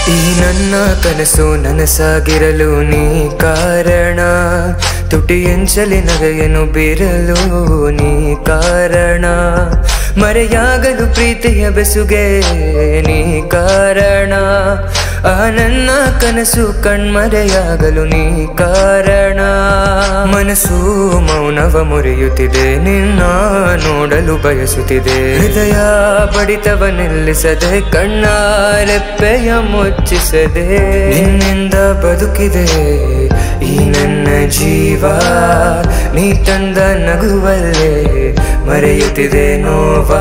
ಈ ನನ್ನ ಕನಸು ನನಸಾಗಿರಲು ನೀ ಕಾರಣ ತುಟಿಯಂಚಲಿ ನಗೆಯನ್ನು ಬೀರಲು ನೀ ಕಾರಣ ಮರೆಯಾಗಲು ಪ್ರೀತಿಯ ಬೆಸುಗೆ ನೀ ಕಾರಣ ಆ ನನ್ನ ಕನಸು ಕಣ್ಮರೆಯಾಗಲು ನೀ ಕಾರಣ ಮನಸ್ಸು ಮೌನವ ಮುರಿಯುತ್ತಿದೆ ನಿನ್ನ ನೋಡಲು ಬಯಸುತ್ತಿದೆ ಹೃದಯ ಬಡಿತವ ನಿಲ್ಲಿಸದೆ ಕಣ್ಣ ರೆಪ್ಪೆಯ ಮುಚ್ಚಿಸದೆ ನಿನ್ನಿಂದ ಬದುಕಿದೆ ಈ ನನ್ನ ಜೀವ ನೀ ತಂದ ನಗುವಲ್ಲೇ ಮರೆಯುತ್ತಿದೆ ನೋವಾ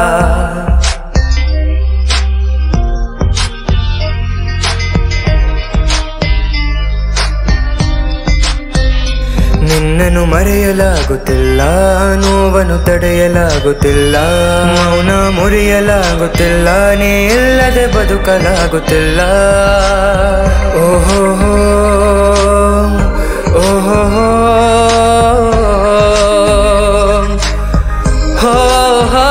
ನಿನ್ನನ್ನು ಮರೆಯಲಾಗುತ್ತಿಲ್ಲ ನೋವನ್ನು ತಡೆಯಲಾಗುತ್ತಿಲ್ಲ ಮೌನ ಮುರಿಯಲಾಗುತ್ತಿಲ್ಲ ನೀ ಇಲ್ಲದೆ ಬದುಕಲಾಗುತ್ತಿಲ್ಲ ಓಹೋ ಓಹೋ ಹೋ ಹೋ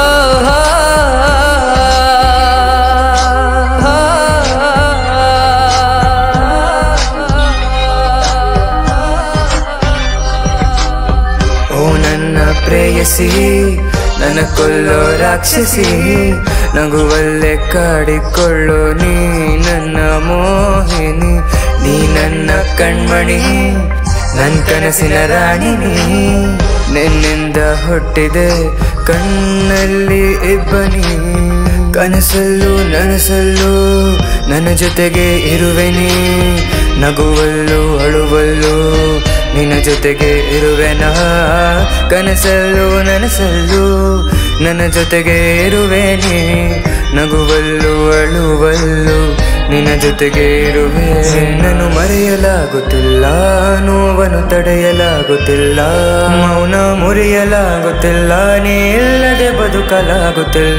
ಓ ನನ್ನ ಪ್ರೇಯಸಿ ನನ್ನ ಕೊಲ್ಲೋ ರಾಕ್ಷಸಿ ನಗುವಲ್ಲೇ ಕಾಡಿಕೊಳ್ಳೋ ನೀ ನನ್ನ ಮೋಹಿನಿ ನೀ ನನ್ನ ಕಣ್ಮಣಿ ನನ್ನ ಕನಸಿನ ರಾಣಿ ನೀ ನಿನ್ನಿಂದ ಹುಟ್ಟಿದೆ ಕಣ್ಣಲ್ಲಿ ಇಬ್ಬನಿ ಕನಸಲ್ಲೂ ನನಸಲ್ಲೂ ನನ್ನ ಜೊತೆಗೆ ಇರುವೆ ನೀ ನಗುವಲ್ಲೂ ಅಳುವಲ್ಲೂ ನಿನ್ನ ಜೊತೆಗೆ ಇರುವೆನಾ ಕನಸಲ್ಲೂ ನನಸಲ್ಲೂ ನನ್ನ ಜೊತೆಗೆ ಇರುವೆ ನೀ ನಗುವಲ್ಲೂ ಅಳುವಲ್ಲೂ ನಿನ್ನ ಜೊತೆಗೆ ಇರುವೆ ನಿನ್ನನ್ನು ಮರೆಯಲಾಗುತ್ತಿಲ್ಲ ನೋವನ್ನು ತಡೆಯಲಾಗುತ್ತಿಲ್ಲ ಮೌನ ಮುರಿಯಲಾಗುತ್ತಿಲ್ಲ ನೀ ಇಲ್ಲದೆ ಬದುಕಲಾಗುತ್ತಿಲ್ಲ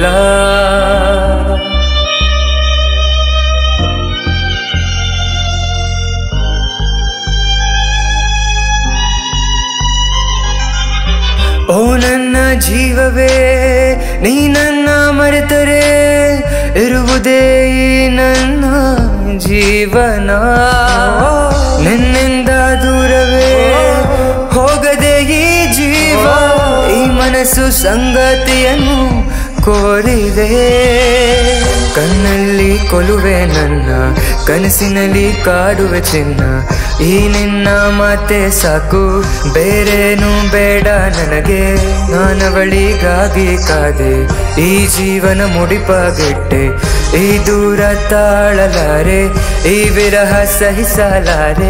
ಓ ನನ್ನ ಜೀವವೇ ನೀ ನನ್ನ ಮರೆತರೆ ಇರುವುದೇ ಈ ನನ್ನ ಜೀವನ ನಿನ್ನಿಂದ ದೂರವೇ ಹೋಗದೆ ಈ ಜೀವ ಈ ಮನಸ್ಸು ಸಂಗತಿಯನ್ನು ಕೋರಿದೆ ಕಣ್ಣಲ್ಲಿ ಕೊಲುವೆ ನನ್ನ ಕನಸಿನಲ್ಲಿ ಕಾಡುವೆ ಚಿನ್ನ ಈ ನಿನ್ನ ಮಾತೆ ಸಾಕು ಬೇರೇನು ಬೇಡ ನನಗೆ ನಾನವಳಿಗಾಗಿ ಕಾದೆ ಈ ಜೀವನ ಮುಡಿಪಾಗಿಟ್ಟೆ ಈ ದೂರ ತಾಳಲಾರೆ ಈ ವಿರಹ ಸಹಿಸಲಾರೆ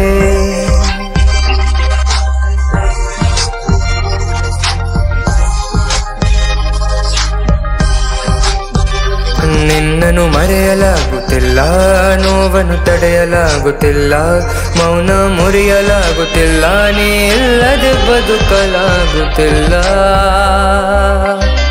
ನಿನ್ನನ್ನು ಮರೆಯಲಾಗುತ್ತಿಲ್ಲ ನೋವನ್ನು ತಡೆಯಲಾಗುತ್ತಿಲ್ಲ ಮೌನ ಮುರಿಯಲಾಗುತ್ತಿಲ್ಲ ನೀ ಇಲ್ಲದೆ ಬದುಕಲಾಗುತ್ತಿಲ್ಲ